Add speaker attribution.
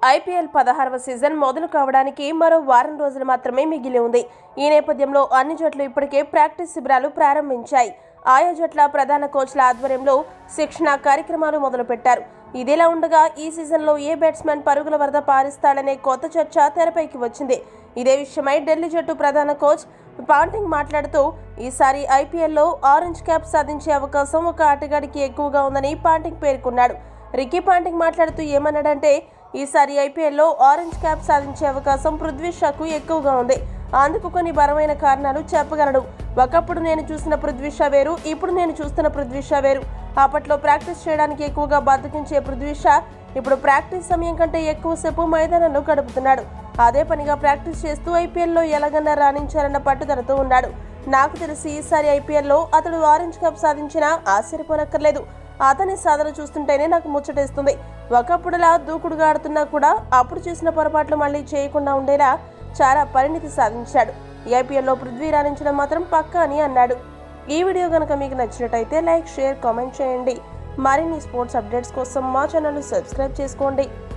Speaker 1: IPL పదహారవ season మొదలు కావడానికి మరో వారం రోజులు మాత్రమే మిగిలి ఉంది ఈ నేపథ్యంలో అన్ని జట్లు ఇప్పటికే ప్రాక్టీస్ శిబిరాలు ప్రారంభించాయి ఆయా జట్ల ప్రధాన కోచ్ల ఆధ్వర్యంలో శిక్షణ కార్యక్రమాలు మొదలుపెట్టారు ఇదిలా ఉండగా ఈ సీజన్లో ఏ బ్యాట్స్మెన్ పరుగుల వరద పారిస్తాడనే కొత్త చర్చ తెరపైకి వచ్చింది ఇదే విషయమై ఢిల్లీ జట్టు ప్రధాన కోచ్ పాంటింగ్ మాట్లాడుతూ ఈసారి ఐపీఎల్లో ఆరెంజ్ క్యాప్ సాధించే అవకాశం ఒక ఆటగాడికి ఎక్కువగా ఉందని పాంటింగ్ పేర్కొన్నాడు రికీ పాంటింగ్ మాట్లాడుతూ ఏమన్నాడంటే ఈసారి ఐపీఎల్లో ఆరెంజ్ క్యాప్ సాధించే అవకాశం పృథ్వీ షాకు ఎక్కువగా ఉంది అందుకు కొన్ని బలమైన కారణాలు చెప్పగలడు ఒకప్పుడు నేను చూసిన పృథ్వీ షా వేరు ఇప్పుడు నేను చూస్తున్న పృథ్వీ షా వేరు అప్పట్లో ప్రాక్టీస్ చేయడానికి ఎక్కువగా బద్దకించే పృథ్వీ షా ఇప్పుడు ప్రాక్టీస్ సమయం కంటే ఎక్కువసేపు మైదానంలో గడుపుతున్నాడు అదే పనిగా ప్రాక్టీస్ చేస్తూ ఐపీఎల్లో ఎలాగన్నా రాణించాలన్న పట్టుదలతో ఉన్నాడు నాకు తెలిసి ఈసారి ఐపీఎల్లో అతడు ఆరెంజ్ కప్ సాధించినా ఆశ్చర్యపోనక్కర్లేదు అతని సాధన చూస్తుంటేనే నాకు ముచ్చటేస్తుంది ఒకప్పుడులా దూకుడుగా ఆడుతున్నా కూడా అప్పుడు చేసిన పొరపాట్లు మళ్ళీ చేయకుండా ఉండేలా చాలా పరిణితి సాధించాడు ఈ ఐపీఎల్లో పృథ్వీ రాణించడం మాత్రం పక్కా అని అన్నాడు ఈ వీడియో కనుక మీకు నచ్చినట్టయితే లైక్ షేర్ కామెంట్ చేయండి మరిన్ని స్పోర్ట్స్ అప్డేట్స్ కోసం మా ఛానల్ సబ్స్క్రైబ్ చేసుకోండి